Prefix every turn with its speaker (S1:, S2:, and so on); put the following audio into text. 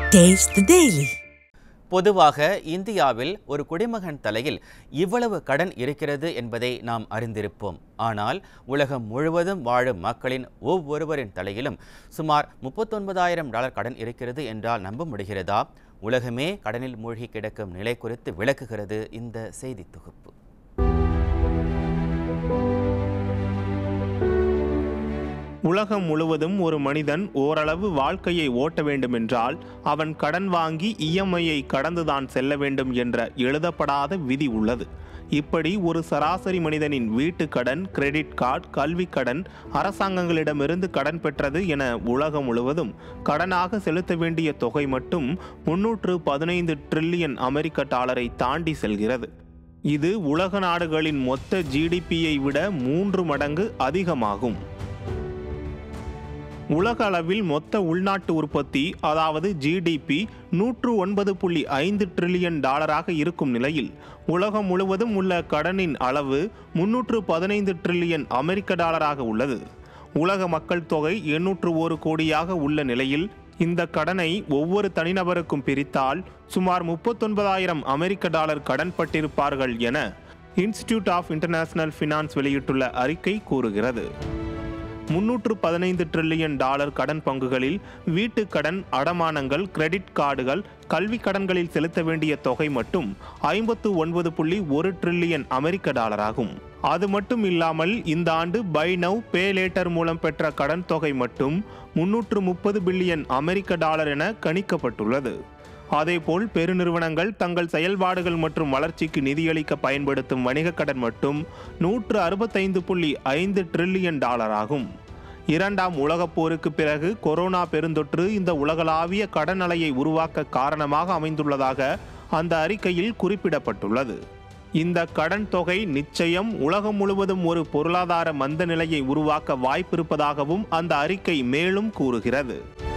S1: Taste the Daily.
S2: பொதுவாக இந்தியாவில் ஒரு குடிமகன் தலையில் இவ்வளவு கடன் இருக்கிறது என்பதை நாம் அறிந்திருப்போம் ஆனால் உலகம் முழுவதும் வாழும் மக்களின் ஒவ்வொருவரின் தலையிலும் சுமார் முப்பத்தொன்பதாயிரம் டாலர் கடன் இருக்கிறது என்றால் நம்ப முடிகிறதா உலகமே கடனில் மூழ்கி கிடக்கும் நிலை குறித்து விளக்குகிறது இந்த செய்தி தொகுப்பு
S3: உலகம் முழுவதும் ஒரு மனிதன் ஓரளவு வாழ்க்கையை ஓட்ட வேண்டுமென்றால் அவன் கடன் வாங்கி இஎம்ஐயை கடந்துதான் செல்ல வேண்டும் என்ற எழுதப்படாத விதி உள்ளது இப்படி ஒரு சராசரி மனிதனின் வீட்டு கடன் கிரெடிட் கார்டு கல்விக் கடன் அரசாங்கங்களிடமிருந்து கடன் பெற்றது என உலகம் முழுவதும் கடனாக செலுத்த வேண்டிய தொகை மட்டும் முன்னூற்று பதினைந்து ட்ரில்லியன் அமெரிக்க டாலரை தாண்டி செல்கிறது இது உலக நாடுகளின் மொத்த ஜிடிபியை விட மூன்று மடங்கு அதிகமாகும் உலக அளவில் மொத்த உள்நாட்டு உற்பத்தி அதாவது ஜிடிபி நூற்று ஒன்பது புள்ளி ஐந்து ட்ரில்லியன் டாலராக இருக்கும் நிலையில் உலகம் முழுவதும் உள்ள கடனின் அளவு முன்னூற்று பதினைந்து ட்ரில்லியன் அமெரிக்க டாலராக உள்ளது உலக மக்கள் தொகை எண்ணூற்று ஒரு கோடியாக உள்ள நிலையில் இந்த கடனை ஒவ்வொரு தனிநபருக்கும் பிரித்தால் சுமார் முப்பத்தொன்பதாயிரம் அமெரிக்க டாலர் கடன் பட்டிருப்பார்கள் என இன்ஸ்டிடியூட் ஆஃப் இன்டர்நேஷனல் ஃபினான்ஸ் வெளியிட்டுள்ள அறிக்கை கூறுகிறது முன்னூற்று பதினைந்து ட்ரில்லியன் டாலர் கடன் பங்குகளில் வீட்டு கடன் அடமானங்கள் கிரெடிட் கார்டுகள் கல்வி கடன்களில் செலுத்த வேண்டிய தொகை மட்டும் ஐம்பத்து ஒன்பது புள்ளி ஒரு ட்ரில்லியன் அமெரிக்க டாலராகும் அது மட்டும் இல்லாமல் இந்த ஆண்டு பை நவ் பே லேட்டர் மூலம் பெற்ற கடன் தொகை மட்டும் முன்னூற்று முப்பது பில்லியன் அமெரிக்க டாலர் என கணிக்கப்பட்டுள்ளது அதேபோல் பெருநிறுவனங்கள் தங்கள் செயல்பாடுகள் மற்றும் வளர்ச்சிக்கு நிதியளிக்க பயன்படுத்தும் வணிக கடன் மட்டும் நூற்று அறுபத்தைந்து புள்ளி ஐந்து ட்ரில்லியன் டாலர் ஆகும் இரண்டாம் உலகப் போருக்கு பிறகு கொரோனா பெருந்தொற்று இந்த உலகளாவிய கடன் அலையை உருவாக்க காரணமாக அமைந்துள்ளதாக அந்த அறிக்கையில் குறிப்பிடப்பட்டுள்ளது இந்த கடன் தொகை நிச்சயம் உலகம் முழுவதும் ஒரு பொருளாதார மந்த நிலையை உருவாக்க வாய்ப்பிருப்பதாகவும் அந்த அறிக்கை மேலும் கூறுகிறது